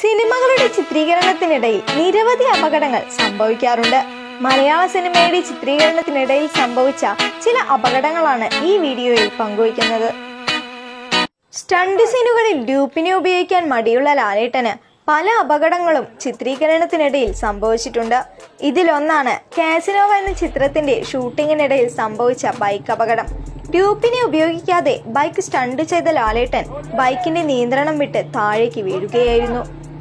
സിനിമകളുടെ ചിത്രീകരണത്തിനിടയിൽ നിരവധി അപകടങ്ങൾ സംഭവിക്കാറുണ്ട് മലയാള സിനിമയുടെ ചിത്രീകരണത്തിനിടയിൽ സംഭവിച്ച ചില അപകടങ്ങളാണ് ഈ വീഡിയോയിൽ പങ്കുവയ്ക്കുന്നത് സ്റ്റണ്ട് സീനുകളിൽ ഡ്യൂപ്പിനെ ഉപയോഗിക്കാൻ മടിയുള്ള ലാലേട്ടന് പല അപകടങ്ങളും ചിത്രീകരണത്തിനിടയിൽ സംഭവിച്ചിട്ടുണ്ട് ഇതിലൊന്നാണ് കാസിനോവ എന്ന ചിത്രത്തിന്റെ ഷൂട്ടിങ്ങിനിടയിൽ സംഭവിച്ച ബൈക്ക് അപകടം ട്യൂപ്പിനെ ഉപയോഗിക്കാതെ ബൈക്ക് സ്റ്റണ്ട് ചെയ്ത ലാലേട്ടൻ ബൈക്കിന്റെ നിയന്ത്രണം വിട്ട് താഴേക്ക് വീഴുകയായിരുന്നു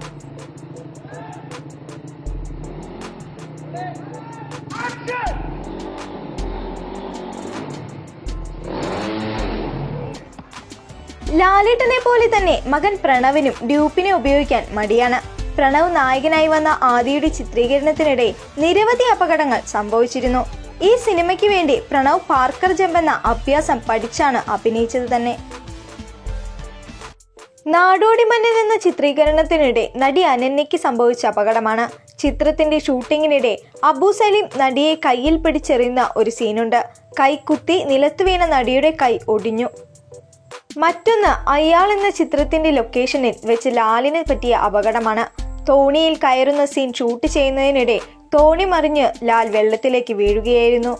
ലാലേട്ടനെ പോലെ തന്നെ മകൻ പ്രണവിനും ഡ്യൂപ്പിനെ ഉപയോഗിക്കാൻ മടിയാണ് പ്രണവ് നായകനായി വന്ന ആദിയുടെ ചിത്രീകരണത്തിനിടെ നിരവധി അപകടങ്ങൾ സംഭവിച്ചിരുന്നു ഈ സിനിമയ്ക്ക് വേണ്ടി പ്രണവ് പാർക്കർ ജമ്പ് എന്ന അഭ്യാസം പഠിച്ചാണ് അഭിനയിച്ചത് തന്നെ നാടോടി മണ്ണിൽ എന്ന ചിത്രീകരണത്തിനിടെ നടി അനന്യയ്ക്ക് സംഭവിച്ച അപകടമാണ് ചിത്രത്തിന്റെ ഷൂട്ടിങ്ങിനിടെ അബു സലീം നടിയെ കയ്യിൽ പിടിച്ചെറിയുന്ന ഒരു സീനുണ്ട് കൈ കുത്തി നിലത്ത് വീണ നടിയുടെ കൈ ഒടിഞ്ഞു മറ്റൊന്ന് അയാൾ എന്ന ചിത്രത്തിന്റെ ലൊക്കേഷനിൽ വെച്ച് ലാലിന് പറ്റിയ അപകടമാണ് തോണിയിൽ കയറുന്ന സീൻ ഷൂട്ട് ചെയ്യുന്നതിനിടെ തോണി മറിഞ്ഞ് ലാൽ വെള്ളത്തിലേക്ക് വീഴുകയായിരുന്നു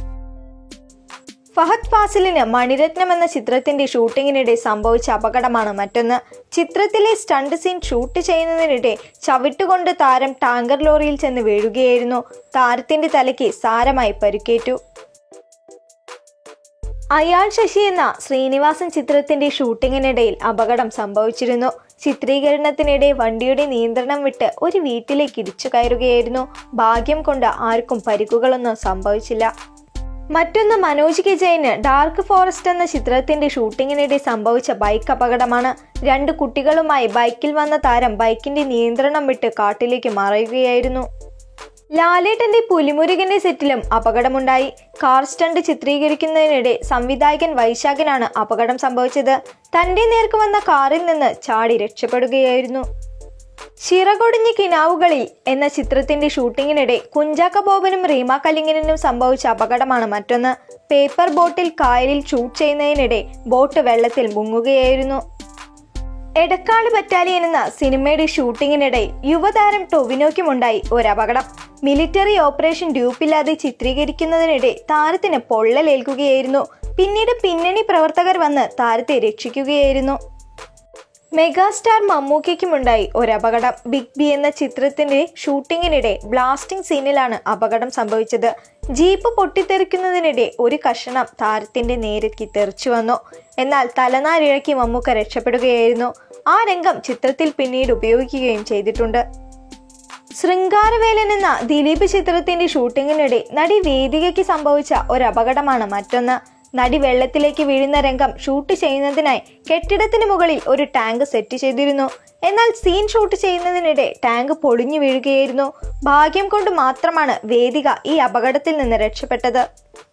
ഫഹദ് ഫാസിലിന് മണിരത്നം എന്ന ചിത്രത്തിന്റെ ഷൂട്ടിങ്ങിനിടെ സംഭവിച്ച അപകടമാണ് മറ്റൊന്ന് ചിത്രത്തിലെ സ്റ്റണ്ട് സീൻ ഷൂട്ട് ചെയ്യുന്നതിനിടെ ചവിട്ടുകൊണ്ട് താരം ടാങ്കർ ലോറിയിൽ ചെന്ന് വീഴുകയായിരുന്നു താരത്തിന്റെ തലയ്ക്ക് സാരമായി പരിക്കേറ്റു അയാൾ ശശി എന്ന ശ്രീനിവാസൻ ചിത്രത്തിന്റെ ഷൂട്ടിങ്ങിനിടയിൽ അപകടം സംഭവിച്ചിരുന്നു ചിത്രീകരണത്തിനിടെ വണ്ടിയുടെ നിയന്ത്രണം വിട്ട് ഒരു വീട്ടിലേക്ക് ഇടിച്ചു കയറുകയായിരുന്നു ഭാഗ്യം കൊണ്ട് ആർക്കും പരിക്കുകളൊന്നും സംഭവിച്ചില്ല മറ്റൊന്ന് Manoj K Jayan dark forest എന്ന ചിത്രത്തിന്റെ ഷൂട്ടിങ്ങിനിടെ സംഭവിച്ച ബൈക്ക് അപകടമാണ് രണ്ട് കുട്ടികളുമായി ബൈക്കിൽ വന്ന താരം ബൈക്കിന്റെ നിയന്ത്രണം വിട്ട് കാട്ടിലേക്ക് മറയുകയായിരുന്നു ലാലേട്ടന്റെ പുലിമുരുകന്റെ സെറ്റിലും അപകടമുണ്ടായി കാർ സ്റ്റണ്ട് ചിത്രീകരിക്കുന്നതിനിടെ സംവിധായകൻ വൈശാഖനാണ് അപകടം സംഭവിച്ചത് തന്റെ നേർക്ക് വന്ന കാറിൽ നിന്ന് ചാടി രക്ഷപ്പെടുകയായിരുന്നു ചിറകൊടിഞ്ഞ കിനാവുകളിൽ എന്ന ചിത്രത്തിന്റെ ഷൂട്ടിങ്ങിനിടെ കുഞ്ചാക്ക ബോബനും റീമ കലിംഗനും സംഭവിച്ച അപകടമാണ് മറ്റൊന്ന് പേപ്പർ ബോട്ടിൽ കായലിൽ ഷൂട്ട് ചെയ്യുന്നതിനിടെ ബോട്ട് വെള്ളത്തിൽ മുങ്ങുകയായിരുന്നു എടക്കാട് ബറ്റാലിയൻ എന്ന സിനിമയുടെ ഷൂട്ടിങ്ങിനിടെ യുവതാരം ടൊവിനോയ്ക്കുമുണ്ടായി ഒരപകടം മിലിറ്ററി ഓപ്പറേഷൻ ഡ്യൂപ്പില്ലാതെ ചിത്രീകരിക്കുന്നതിനിടെ താരത്തിന് പൊള്ളലേൽക്കുകയായിരുന്നു പിന്നീട് പിന്നണി പ്രവർത്തകർ വന്ന് താരത്തെ രക്ഷിക്കുകയായിരുന്നു മെഗാസ്റ്റാർ മമ്മൂക്കയ്ക്കുമുണ്ടായി ഒരപകടം ബിഗ് ബി എന്ന ചിത്രത്തിന്റെ ഷൂട്ടിങ്ങിനിടെ ബ്ലാസ്റ്റിംഗ് സീനിലാണ് അപകടം സംഭവിച്ചത് ജീപ്പ് പൊട്ടിത്തെറിക്കുന്നതിനിടെ ഒരു കഷണം താരത്തിന്റെ നേരേക്ക് തെറിച്ചു വന്നു എന്നാൽ തലനാരിഴക്കി മമ്മൂക്ക രക്ഷപ്പെടുകയായിരുന്നു ആ രംഗം ചിത്രത്തിൽ പിന്നീട് ഉപയോഗിക്കുകയും ചെയ്തിട്ടുണ്ട് ശൃംഗാരവേലൻ എന്ന ദിലീപ് ചിത്രത്തിന്റെ ഷൂട്ടിങ്ങിനിടെ നടി വേദികയ്ക്ക് സംഭവിച്ച ഒരു അപകടമാണ് മറ്റൊന്ന് നടി വെള്ളത്തിലേക്ക് വീഴുന്ന രംഗം ഷൂട്ട് ചെയ്യുന്നതിനായി കെട്ടിടത്തിന് മുകളിൽ ഒരു ടാങ്ക് സെറ്റ് ചെയ്തിരുന്നു എന്നാൽ സീൻ ഷൂട്ട് ചെയ്യുന്നതിനിടെ ടാങ്ക് പൊളിഞ്ഞു വീഴുകയായിരുന്നു ഭാഗ്യം കൊണ്ട് മാത്രമാണ് വേദിക ഈ അപകടത്തിൽ നിന്ന് രക്ഷപ്പെട്ടത്